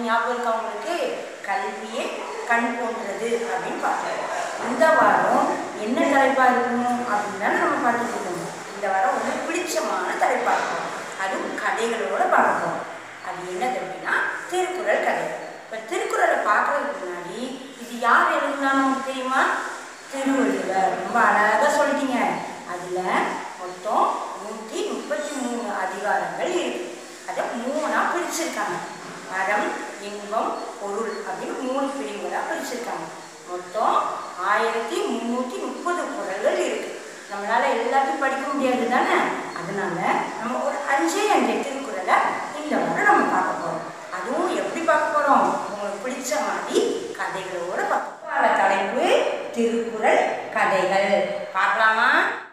பார்த்தது ஞாபகம் இருக்கா உங்களுக்கு கல்வியே கண் போன்றது அப்படின்னு பார்த்தோம் இந்த வாரம் என்ன தலைப்பாக இருக்கும் அப்படின்னு தானே நம்ம பார்த்துட்டு இருக்கோம் இந்த வாரம் உங்களுக்கு பிடிச்சமான தலைப்பாக இருக்கும் அதுவும் கதைகளோட பார்ப்போம் அது என்னது அப்படின்னா திருக்குறள் கதை இப்போ திருக்குறளை பார்க்கறதுக்கு முன்னாடி இது யார் எழுதுனாலும் நமக்கு தெரியுமா திருவள்ளுவர் ரொம்ப அழகாக சொல்லிட்டீங்க அதில் மொத்தம் நூற்றி முப்பத்தி மூணு அதிகாரங்கள் இருக்கு அதை மூணாக பிரிச்சிருக்காங்க அறம் இன்பம் பொருள் அப்படின்னு மூணு பிரிவுகளாக பிரிச்சிருக்காங்க மொத்தம் ஆயிரத்தி முந்நூற்றி முப்பது குறள்கள் இருக்கு நம்மளால எல்லாத்தையும் படிக்க முடியாது தானே அதனால நம்ம ஒரு அஞ்சே அஞ்சு திருக்குறளை இந்த வாரம் நம்ம பார்க்க போகிறோம் அதுவும் எப்படி பார்க்க போகிறோம் உங்களுக்கு பிடிச்ச மாதிரி கதைகளோட பார்க்க போகிறோம் தலைப்பு திருக்குறள் கதைகள் பார்க்கலாமா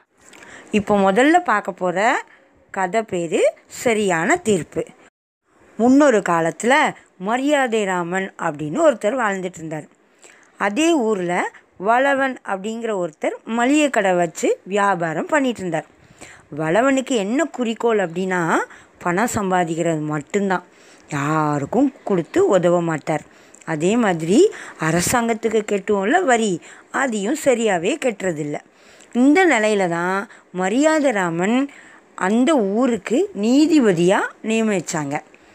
இப்போ முதல்ல பார்க்க போகிற கதை பேர் சரியான தீர்ப்பு முன்னொரு காலத்தில் மரியாதை ராமன் அப்படின்னு ஒருத்தர் வாழ்ந்துட்டு இருந்தார் அதே ஊரில் வளவன் அப்படிங்கிற ஒருத்தர் மளிகை கடை வச்சு வியாபாரம் பண்ணிட்டு இருந்தார் வளவனுக்கு என்ன குறிக்கோள் அப்படின்னா பணம் சம்பாதிக்கிறது மட்டும்தான் யாருக்கும் கொடுத்து உதவ மாட்டார் அதே மாதிரி அரசாங்கத்துக்கு கெட்டுவோம்ல வரி அதையும் சரியாகவே கெட்டுறதில்ல இந்த நிலையில தான் மரியாதை ராமன் அந்த ஊருக்கு நீதிபதியாக நியமித்தாங்க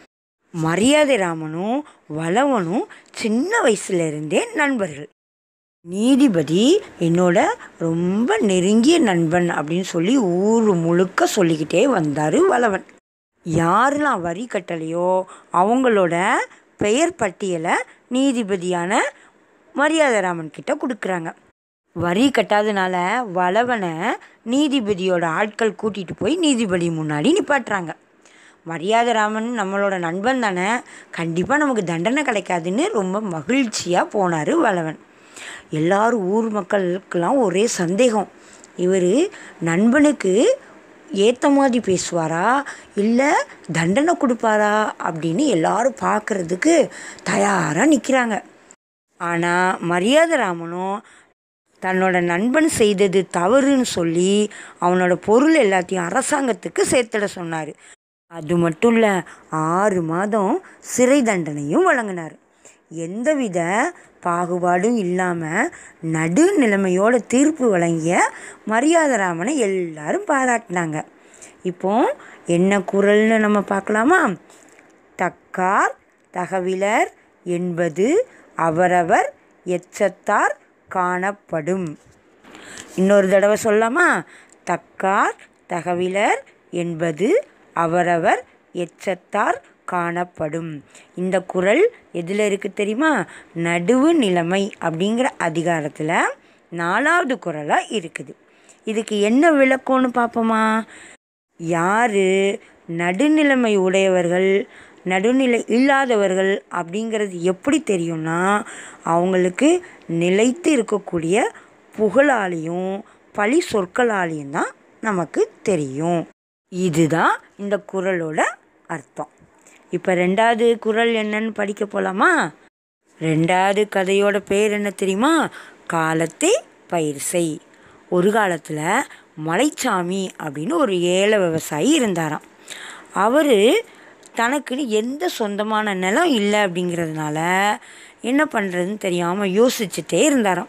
மரியாதை ராமனும் வளவனும் சின்ன வயசுல இருந்தே நண்பர்கள் நீதிபதி என்னோட ரொம்ப நெருங்கிய நண்பன் அப்படின்னு சொல்லி ஊர் முழுக்க சொல்லிக்கிட்டே வந்தார் வளவன் யாரெல்லாம் வரி கட்டலையோ அவங்களோட பெயர் பட்டியலை நீதிபதியான மரியாதை ராமன் கிட்ட கொடுக்குறாங்க வரி கட்டாதனால வளவனை நீதிபதியோட ஆட்கள் கூட்டிகிட்டு போய் நீதிபதி முன்னாடி நிப்பாட்டுறாங்க மரியாதை ராமன் நம்மளோட நண்பன் தானே கண்டிப்பாக நமக்கு தண்டனை கிடைக்காதுன்னு ரொம்ப மகிழ்ச்சியாக போனார் வளவன் எல்லாரும் ஊர் மக்களுக்கெல்லாம் ஒரே சந்தேகம் இவர் நண்பனுக்கு ஏற்ற மாதிரி பேசுவாரா இல்லை தண்டனை கொடுப்பாரா அப்படின்னு எல்லாரும் பார்க்குறதுக்கு தயாராக நிற்கிறாங்க ஆனால் மரியாதை ராமனும் தன்னோட நண்பன் செய்தது தவறுன்னு சொல்லி அவனோட பொருள் எல்லாத்தையும் அரசாங்கத்துக்கு சேர்த்திட சொன்னார் அது மட்டும் இல்லை ஆறு மாதம் சிறை தண்டனையும் வழங்கினார் எந்தவித பாகுபாடும் இல்லாமல் நடுநிலைமையோட தீர்ப்பு வழங்கிய மரியாதராமனை எல்லாரும் பாராட்டினாங்க இப்போ என்ன குரல்னு நம்ம பார்க்கலாமா தக்கார் தகவிலர் என்பது அவரவர் எச்சத்தார் காணப்படும் இன்னொரு தடவை சொல்லாமா தக்கார் தகவிலர் என்பது அவரவர் எச்சத்தார் காணப்படும் இந்த குரல் எதில் இருக்குது தெரியுமா நடுவு நிலைமை அப்படிங்கிற அதிகாரத்தில் நாலாவது குரலாக இருக்குது இதுக்கு என்ன விளக்கம்னு பார்ப்போமா யார் நடுநிலைமை உடையவர்கள் நடுநிலை இல்லாதவர்கள் அப்படிங்கிறது எப்படி தெரியும்னா அவங்களுக்கு நிலைத்து இருக்கக்கூடிய புகழாலையும் பழி சொற்களாலையும் தான் நமக்கு தெரியும் இதுதான் இந்த குரலோட அர்த்தம் இப்போ ரெண்டாவது குரல் என்னன்னு படிக்க போகலாமா ரெண்டாவது கதையோட பேர் என்ன தெரியுமா காலத்தை பயிர் செய் ஒரு காலத்தில் மலைச்சாமி அப்படின்னு ஒரு ஏழை விவசாயி இருந்தாராம் அவர் தனக்குன்னு எந்த சொந்தமான நிலம் இல்லை அப்படிங்கிறதுனால என்ன பண்ணுறதுன்னு தெரியாமல் யோசிச்சுட்டே இருந்தாராம்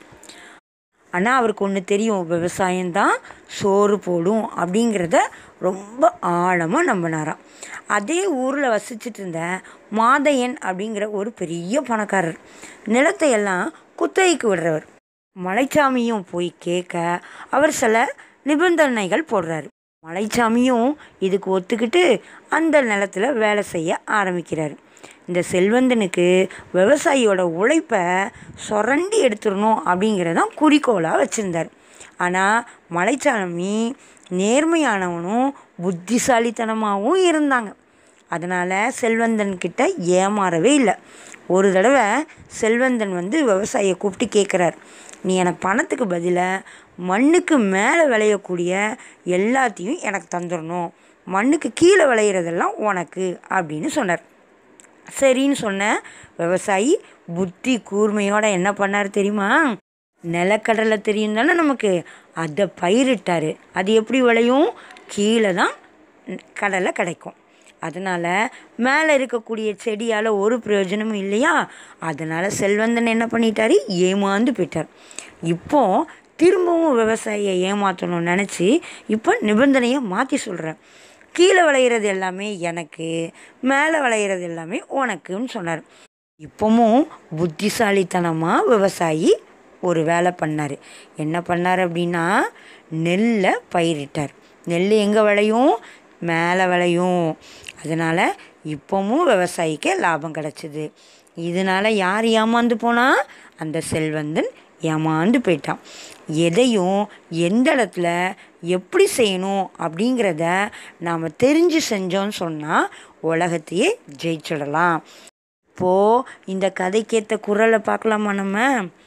ஆனால் அவருக்கு ஒன்று தெரியும் விவசாயம்தான் சோறு போடும் அப்படிங்கிறத ரொம்ப ஆழமாக நம்பினாராம் அதே ஊரில் வசிச்சுட்டு இருந்த மாதையன் அப்படிங்கிற ஒரு பெரிய பணக்காரர் நிலத்தை எல்லாம் குத்தகைக்கு விடுறவர் மலைச்சாமியும் போய் கேட்க அவர் சில நிபந்தனைகள் போடுறாரு மலைச்சாமியும் இதுக்கு ஒத்துக்கிட்டு அந்த நிலத்தில் வேலை செய்ய ஆரம்பிக்கிறார் இந்த செல்வந்தனுக்கு விவசாயியோட உழைப்பை சுரண்டி எடுத்துடணும் அப்படிங்கிறதான் குறிக்கோளாக வச்சுருந்தார் ஆனால் மலைச்சாமி நேர்மையானவனும் புத்திசாலித்தனமாகவும் இருந்தாங்க அதனால் செல்வந்தன் கிட்ட ஏமாறவே இல்லை ஒரு தடவை செல்வந்தன் வந்து விவசாயியை கூப்பிட்டு கேட்குறார் நீ எனக்கு பணத்துக்கு பதிலாக மண்ணுக்கு மேலே விளையக்கூடிய எல்லாத்தையும் எனக்கு தந்துடணும் மண்ணுக்கு கீழே விளையிறதெல்லாம் உனக்கு அப்படின்னு சொன்னார் சரின்னு சொன்ன விவசாயி புத்தி கூர்மையோட என்ன பண்ணார் தெரியுமா நிலக்கடலை தெரியும் தானே நமக்கு அதை பயிரிட்டார் அது எப்படி விளையும் கீழே தான் கடலை கிடைக்கும் அதனால் மேலே இருக்கக்கூடிய செடியால் ஒரு பிரயோஜனமும் இல்லையா அதனால் செல்வந்தன் என்ன பண்ணிட்டாரு ஏமாந்து போயிட்டார் இப்போ திரும்பவும் விவசாயியை ஏமாற்றணும்னு நினச்சி இப்போ நிபந்தனையை மாற்றி சொல்கிறேன் கீழே விளையிறது எல்லாமே எனக்கு மேலே விளையிறது எல்லாமே உனக்குன்னு சொன்னார் இப்போவும் புத்திசாலித்தனமாக விவசாயி ஒரு வேலை பண்ணார் என்ன பண்ணார் அப்படின்னா நெல்லை பயிரிட்டார் நெல் எங்கே விளையும் மேலே விளையும் அதனால் இப்போவும் விவசாயிக்கு லாபம் கிடச்சிது இதனால் யார் ஏமாந்து போனா அந்த செல்வந்தன் ஏமாந்து போயிட்டான் எதையும் எந்த இடத்துல எப்படி செய்யணும் அப்படிங்கிறத நாம் தெரிஞ்சு செஞ்சோன்னு சொன்னால் உலகத்தையே ஜெயிச்சிடலாம் இப்போது இந்த கதைக்கேற்ற குரலை பார்க்கலாமா நம்ம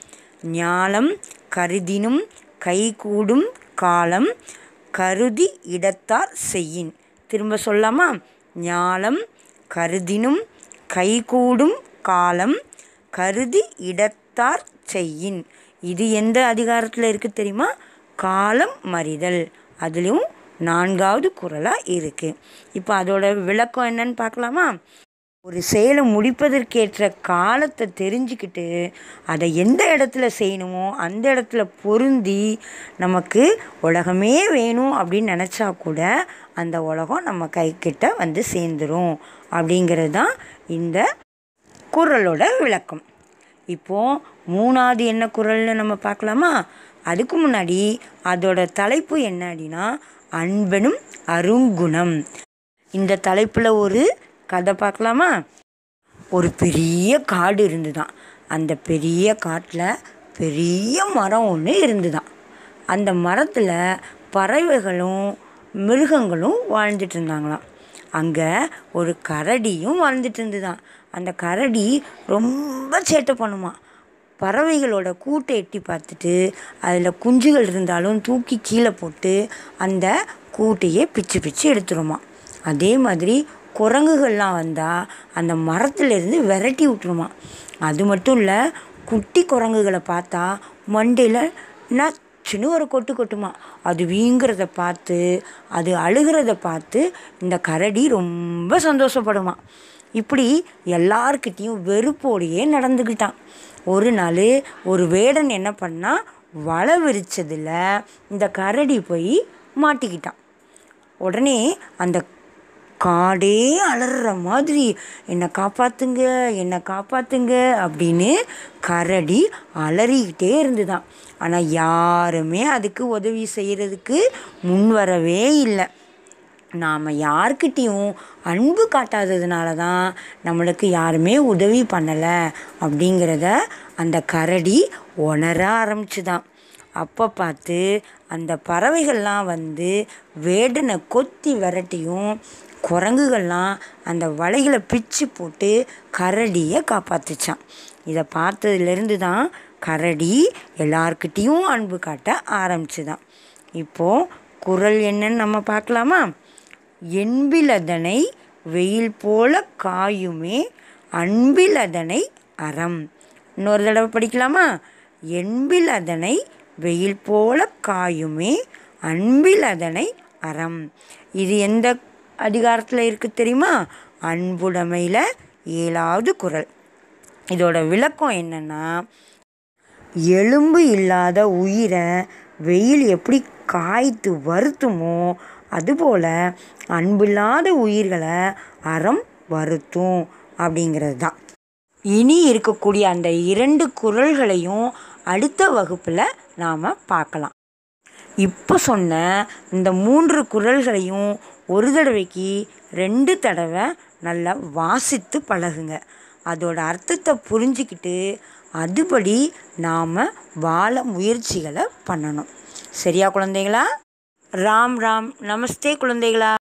ஞாலம் கருதினும் கைகூடும் காலம் கருதி இடத்தார் செய்யின் திரும்ப சொல்லாமா ஞாலம் கருதினும் கைகூடும் காலம் கருதி இடத்தார் செய்யின் இது எந்த அதிகாரத்தில் இருக்குது தெரியுமா காலம் மறிதல் அதுலேயும் நான்காவது குரலாக இருக்குது இப்போ அதோட விளக்கம் என்னன்னு பார்க்கலாமா ஒரு செயலை முடிப்பதற்கேற்ற காலத்தை தெரிஞ்சுக்கிட்டு அதை எந்த இடத்துல செய்யணுமோ அந்த இடத்துல பொருந்தி நமக்கு உலகமே வேணும் அப்படின்னு நினச்சா கூட அந்த உலகம் நம்ம கைக்கிட்ட வந்து சேர்ந்துரும் அப்படிங்கிறது தான் இந்த குரலோட விளக்கம் இப்போது மூணாவது என்ன குரல்னு நம்ம பார்க்கலாமா அதுக்கு முன்னாடி அதோட தலைப்பு என்ன அப்படின்னா அன்பெனும் அருங்குணம் இந்த தலைப்பில் ஒரு கதை பார்க்கலாமா ஒரு பெரிய காடு இருந்துதான் அந்த பெரிய காட்டில் பெரிய மரம் ஒன்று இருந்துதான் அந்த மரத்தில் பறவைகளும் மிருகங்களும் வாழ்ந்துட்டு இருந்தாங்களாம் அங்கே ஒரு கரடியும் வாழ்ந்துட்டு இருந்துதான் அந்த கரடி ரொம்ப சேட்டை பண்ணுமா பறவைகளோட கூட்டை எட்டி பார்த்துட்டு அதில் குஞ்சுகள் இருந்தாலும் தூக்கி கீழே போட்டு அந்த கூட்டையே பிச்சு பிச்சு எடுத்துருமா அதே மாதிரி குரங்குகள்லாம் வந்தால் அந்த மரத்துலேருந்து விரட்டி விட்டுருமா அது மட்டும் இல்லை குட்டி குரங்குகளை பார்த்தா மண்டையில் நச்சுன்னு ஒரு கொட்டு கொட்டுமா அது வீங்கிறத பார்த்து அது அழுகிறத பார்த்து இந்த கரடி ரொம்ப சந்தோஷப்படுமா இப்படி எல்லார்கிட்டேயும் வெறுப்போடையே நடந்துக்கிட்டான் ஒரு நாள் ஒரு வேடன் என்ன பண்ணா வலை விரிச்சதில் இந்த கரடி போய் மாட்டிக்கிட்டான் உடனே அந்த காடே அலறுற மாதிரி என்னை காப்பாத்துங்க என்னை காப்பாத்துங்க அப்படின்னு கரடி அலறிக்கிட்டே இருந்துதான் ஆனால் யாருமே அதுக்கு உதவி செய்கிறதுக்கு முன் வரவே இல்லை நாம் யார்கிட்டேயும் அன்பு காட்டாததுனால தான் நம்மளுக்கு யாருமே உதவி பண்ணலை அப்படிங்கிறத அந்த கரடி உணர ஆரம்பிச்சுதான் அப்போ பார்த்து அந்த பறவைகள்லாம் வந்து வேடனை கொத்தி விரட்டியும் குரங்குகள்லாம் அந்த வலைகளை பிச்சு போட்டு கரடியை காப்பாத்துச்சான் இதை பார்த்ததுலேருந்து தான் கரடி எல்லார்கிட்டேயும் அன்பு காட்ட ஆரம்பிச்சுதான் இப்போது குரல் என்னன்னு நம்ம பார்க்கலாமா என்பிலதனை வெயில் போல காயுமே அன்பிலதனை அறம் இன்னொரு தடவை படிக்கலாமா என்பில் அதனை வெயில் போல காயுமே அன்பில் அதனை அறம் இது எந்த அதிகாரத்தில் இருக்குது தெரியுமா அன்புடைமையில் ஏழாவது குரல் இதோட விளக்கம் என்னன்னா எலும்பு இல்லாத உயிரை வெயில் எப்படி காய்த்து வருத்துமோ அதுபோல் அன்பில்லாத உயிர்களை அறம் வருத்தும் அப்படிங்கிறது தான் இனி இருக்கக்கூடிய அந்த இரண்டு குரல்களையும் அடுத்த வகுப்பில் நாம் பார்க்கலாம் இப்போ சொன்ன இந்த மூன்று குரல்களையும் ஒரு தடவைக்கு ரெண்டு தடவை நல்லா வாசித்து பழகுங்க அதோட அர்த்தத்தை புரிஞ்சுக்கிட்டு அதுபடி நாம் வாழ முயற்சிகளை பண்ணணும் சரியா குழந்தைகளா ராம் ராம் நமஸ்தே குழந்தைகளா